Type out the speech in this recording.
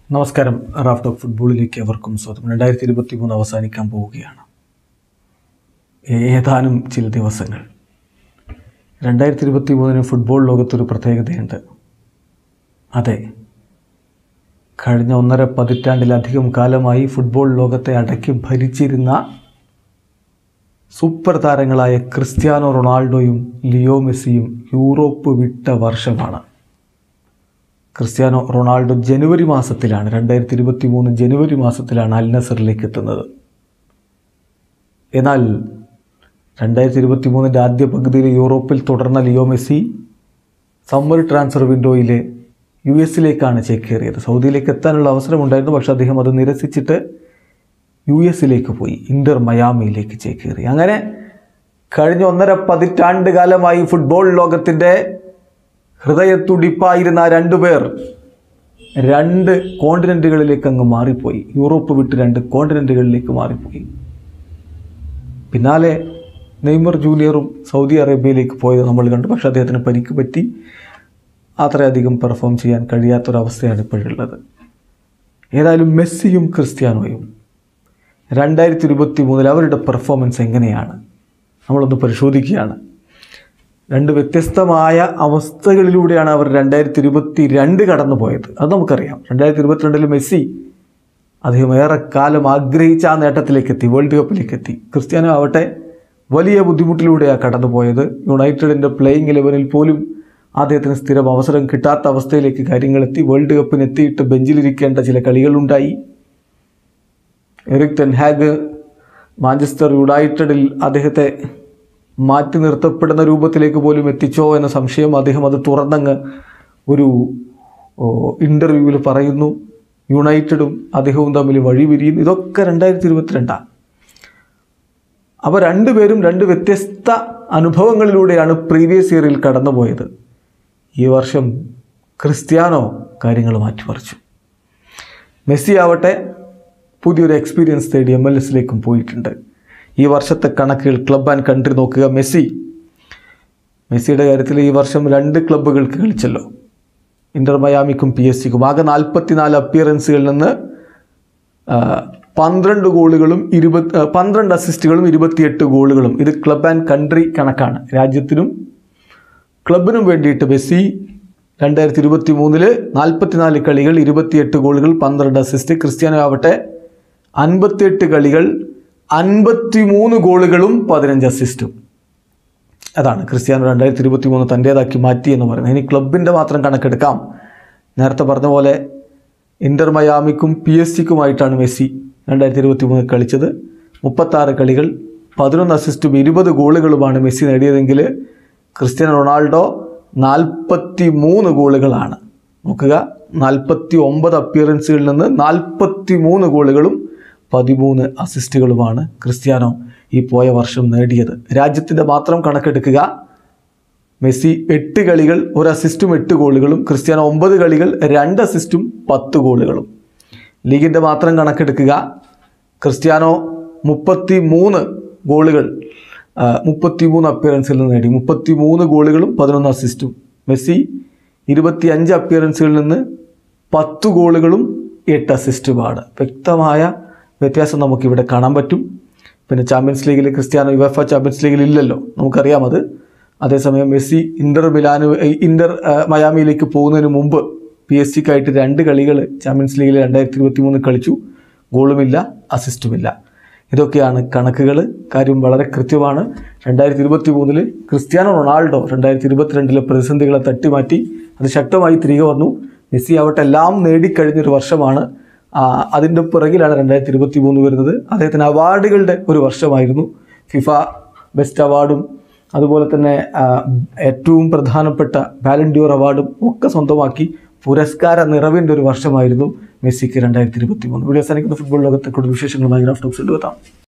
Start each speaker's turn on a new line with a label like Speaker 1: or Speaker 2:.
Speaker 1: നമസ്കാരം Raf talk ഫുട്ബോളിലേക്ക് അവർക്കും സ്വാഗതം രണ്ടായിരത്തി ഇരുപത്തി മൂന്ന് അവസാനിക്കാൻ പോവുകയാണ് ഏതാനും ചില ദിവസങ്ങൾ രണ്ടായിരത്തി ഇരുപത്തി മൂന്നിന് ഫുട്ബോൾ ലോകത്തൊരു പ്രത്യേകതയുണ്ട് അതെ കഴിഞ്ഞ ഒന്നര പതിറ്റാണ്ടിലധികം കാലമായി ഫുട്ബോൾ ലോകത്തെ അടക്കി ഭരിച്ചിരുന്ന സൂപ്പർ താരങ്ങളായ ക്രിസ്ത്യാനോ റൊണാൾഡോയും ലിയോ മെസ്സിയും യൂറോപ്പ് വിട്ട വർഷമാണ് ക്രിസ്ത്യാനോ റൊണാൾഡോ ജനുവരി മാസത്തിലാണ് രണ്ടായിരത്തി ഇരുപത്തി മൂന്ന് ജനുവരി മാസത്തിലാണ് അൽ നസറിലേക്ക് എത്തുന്നത് എന്നാൽ രണ്ടായിരത്തി ഇരുപത്തി മൂന്നിൻ്റെ ആദ്യ പകുതിയിൽ യൂറോപ്പിൽ തുടർന്ന ലിയോ മെസ്സി സമ്മർ ട്രാൻസ്ഫർ വിൻഡോയിൽ യു എസിലേക്കാണ് ചേക്കേറിയത് സൗദിയിലേക്ക് എത്താനുള്ള അവസരമുണ്ടായിരുന്നു പക്ഷേ അദ്ദേഹം അത് നിരസിച്ചിട്ട് യു എസിലേക്ക് പോയി ഇന്റർ മയാമിയിലേക്ക് ചേക്കേറി അങ്ങനെ കഴിഞ്ഞ ഒന്നര പതിറ്റാണ്ട് കാലമായി ഫുട്ബോൾ ലോകത്തിൻ്റെ ഹൃദയത്തുടിപ്പായിരുന്ന ആ രണ്ടുപേർ രണ്ട് കോണ്ടിനെൻറ്റുകളിലേക്ക് അങ്ങ് മാറിപ്പോയി യൂറോപ്പ് വിട്ട് രണ്ട് കോണ്ടിനെൻറ്റുകളിലേക്ക് മാറിപ്പോയി പിന്നാലെ നെയ്മർ ജൂനിയറും സൗദി അറേബ്യയിലേക്ക് പോയത് നമ്മൾ കണ്ടു പക്ഷേ അദ്ദേഹത്തിന് പരിക്ക് പറ്റി അത്രയധികം പെർഫോം ചെയ്യാൻ കഴിയാത്തൊരവസ്ഥയാണ് ഇപ്പോഴുള്ളത് ഏതായാലും മെസ്സിയും ക്രിസ്ത്യാനോയും രണ്ടായിരത്തി ഇരുപത്തി മൂന്നിൽ അവരുടെ പെർഫോമൻസ് എങ്ങനെയാണ് നമ്മളൊന്ന് പരിശോധിക്കുകയാണ് രണ്ട് വ്യത്യസ്തമായ അവസ്ഥകളിലൂടെയാണ് അവർ രണ്ടായിരത്തി ഇരുപത്തി രണ്ട് കടന്നു പോയത് അത് നമുക്കറിയാം രണ്ടായിരത്തി ഇരുപത്തിരണ്ടിൽ മെസ്സി അദ്ദേഹം ഏറെക്കാലം ആഗ്രഹിച്ച ആ നേട്ടത്തിലേക്ക് എത്തി വേൾഡ് കപ്പിലേക്ക് എത്തി ക്രിസ്ത്യാനോ ആവട്ടെ വലിയ ബുദ്ധിമുട്ടിലൂടെയാണ് കടന്നുപോയത് യുണൈറ്റഡിൻ്റെ പ്ലേയിങ് ഇലവനിൽ പോലും അദ്ദേഹത്തിന് സ്ഥിരം അവസരം കിട്ടാത്ത അവസ്ഥയിലേക്ക് കാര്യങ്ങളെത്തി വേൾഡ് കപ്പിന് എത്തിയിട്ട് ബെഞ്ചിലിരിക്കേണ്ട ചില കളികളുണ്ടായി എറിക് ടെൻഹാഗ് മാഞ്ചസ്റ്റർ യുണൈറ്റഡിൽ അദ്ദേഹത്തെ മാറ്റി നിർത്തപ്പെടുന്ന രൂപത്തിലേക്ക് പോലും എത്തിച്ചോ എന്ന സംശയം അദ്ദേഹം അത് തുറന്നങ്ങ് ഒരു ഇൻ്റർവ്യൂവിൽ പറയുന്നു യുണൈറ്റഡും അദ്ദേഹവും തമ്മിൽ വഴിപിരിയുന്നു ഇതൊക്കെ രണ്ടായിരത്തി ഇരുപത്തിരണ്ടാണ് അപ്പോൾ രണ്ടുപേരും രണ്ട് വ്യത്യസ്ത അനുഭവങ്ങളിലൂടെയാണ് പ്രീവിയസ് ഇയറിൽ കടന്നുപോയത് ഈ വർഷം ക്രിസ്ത്യാനോ കാര്യങ്ങൾ മാറ്റിമറിച്ചു മെസ്സി ആവട്ടെ പുതിയൊരു എക്സ്പീരിയൻസ് തേടി എം എൽ എസിലേക്കും പോയിട്ടുണ്ട് ഈ വർഷത്തെ കണക്കുകൾ ക്ലബ് ആൻഡ് കൺട്രി നോക്കുക മെസ്സി മെസ്സിയുടെ കാര്യത്തിൽ ഈ വർഷം രണ്ട് ക്ലബ്ബുകൾക്ക് കളിച്ചല്ലോ ഇന്റർ മയാമിക്കും പി എസ് സിക്കും ആകെ നാൽപ്പത്തിനാല് അപ്പിയറൻസുകളിൽ നിന്ന് ആ, പന്ത്രണ്ട് ഗോളുകളും ഇരുപത് ആ, പന്ത്രണ്ട് അസിസ്റ്റുകളും ഇരുപത്തിയെട്ട് ഗോളുകളും ഇത് ക്ലബ് ആൻഡ് കൺട്രി കണക്കാണ് രാജ്യത്തിനും ക്ലബിനും വേണ്ടിയിട്ട് മെസ്സി രണ്ടായിരത്തി ഇരുപത്തി മൂന്നില് നാൽപ്പത്തിനാല് കളികൾ ഇരുപത്തിയെട്ട് ഗോളുകൾ പന്ത്രണ്ട് അസിസ്റ്റ് ക്രിസ്ത്യാനോ ആവട്ടെ അൻപത്തിയെട്ട് കളികൾ അൻപത്തിമൂന്ന് ഗോളുകളും പതിനഞ്ച് അസിസ്റ്റും അതാണ് ക്രിസ്ത്യാനോ രണ്ടായിരത്തി ഇരുപത്തി മൂന്ന് തൻ്റേതാക്കി മാറ്റി എന്ന് പറയുന്നത് ഇനി ക്ലബിൻ്റെ മാത്രം കണക്കെടുക്കാം നേരത്തെ പറഞ്ഞ പോലെ ഇന്റർ മയാമിക്കും പി എസ് സിക്കുമായിട്ടാണ് മെസ്സി രണ്ടായിരത്തി ഇരുപത്തി മൂന്ന് കളിച്ചത് മുപ്പത്താറ് കളികൾ പതിനൊന്ന് അസിസ്റ്റും ഇരുപത് ഗോളുകളുമാണ് മെസ്സി നേടിയതെങ്കിൽ ക്രിസ്ത്യാനോ റൊണാൾഡോ നാൽപ്പത്തി മൂന്ന് ഗോളുകളാണ് നോക്കുക നാൽപ്പത്തി ഒമ്പത് അപ്പിയറൻസുകളിൽ നിന്ന് നാൽപ്പത്തി മൂന്ന് ഗോളുകളും പതിമൂന്ന് അസിസ്റ്റുകളുമാണ് ക്രിസ്ത്യാനോ ഈ പോയ വർഷം നേടിയത് രാജ്യത്തിൻ്റെ മാത്രം കണക്കെടുക്കുക മെസ്സി എട്ട് കളികൾ ഒരു അസിസ്റ്റും എട്ട് ഗോളുകളും ക്രിസ്ത്യാനോ ഒമ്പത് കളികൾ രണ്ട് അസിസ്റ്റും പത്ത് ഗോളുകളും ലീഗിൻ്റെ മാത്രം കണക്കെടുക്കുക ക്രിസ്ത്യാനോ മുപ്പത്തി മൂന്ന് ഗോളുകൾ മുപ്പത്തി മൂന്ന് അപ്പിയറൻസിൽ നിന്ന് നേടി മുപ്പത്തി മൂന്ന് ഗോളുകളും പതിനൊന്ന് അസിസ്റ്റും മെസ്സി ഇരുപത്തി അഞ്ച് അപ്പിയറൻസുകളിൽ നിന്ന് പത്ത് ഗോളുകളും എട്ട് അസിസ്റ്റുമാണ് വ്യക്തമായ വ്യത്യാസം നമുക്കിവിടെ കാണാൻ പറ്റും പിന്നെ ചാമ്പ്യൻസ് ലീഗിൽ ക്രിസ്ത്യാനോ യുവഫ ചാമ്പ്യൻസ് ലീഗിൽ ഇല്ലല്ലോ നമുക്കറിയാം അത് അതേസമയം മെസ്സി ഇന്റർ മിലാനു ഇന്റർ ആ, മയാമിയിലേക്ക് പോകുന്നതിന് മുമ്പ് പി എസ് സിക്കായിട്ട് രണ്ട് കളികൾ ചാമ്പ്യൻസ് ലീഗിൽ രണ്ടായിരത്തി ഇരുപത്തി മൂന്ന് കളിച്ചു ഗോളുമില്ല അസിസ്റ്റുമില്ല ഇതൊക്കെയാണ് കണക്കുകൾ കാര്യം വളരെ കൃത്യമാണ് രണ്ടായിരത്തി ഇരുപത്തി മൂന്നില് ക്രിസ്ത്യാനോ റൊണാൾഡോ രണ്ടായിരത്തി ഇരുപത്തിരണ്ടിലെ പ്രതിസന്ധികളെ തട്ടിമാറ്റി അത് ശക്തമായി തിരികെ വന്നു മെസ്സി ആവട്ടെ എല്ലാം നേടിക്കഴിഞ്ഞൊരു വർഷമാണ് ആ, അതിൻ്റെ പിറകിലാണ് രണ്ടായിരത്തി ഇരുപത്തി മൂന്ന് വരുന്നത് അദ്ദേഹത്തിന് അവാർഡുകളുടെ ഒരു വർഷമായിരുന്നു ഫിഫ ബെസ്റ്റ് അവാർഡും അതുപോലെ തന്നെ ആ, ഏറ്റവും പ്രധാനപ്പെട്ട വാലന്റിയോർ അവാർഡും ഒക്കെ സ്വന്തമാക്കി പുരസ്കാര നിറവിൻ്റെ ഒരു വർഷമായിരുന്നു മെസ്സിക്ക് രണ്ടായിരത്തി ഇരുപത്തി മൂന്ന് വീഡിയോ അവസാനിക്കുന്ന ഫുട്ബോൾ ലോകത്തെ കൂടുതൽ വിശേഷങ്ങളുമായി ഗ്രാഫ് ടോക്സിൽ എത്താം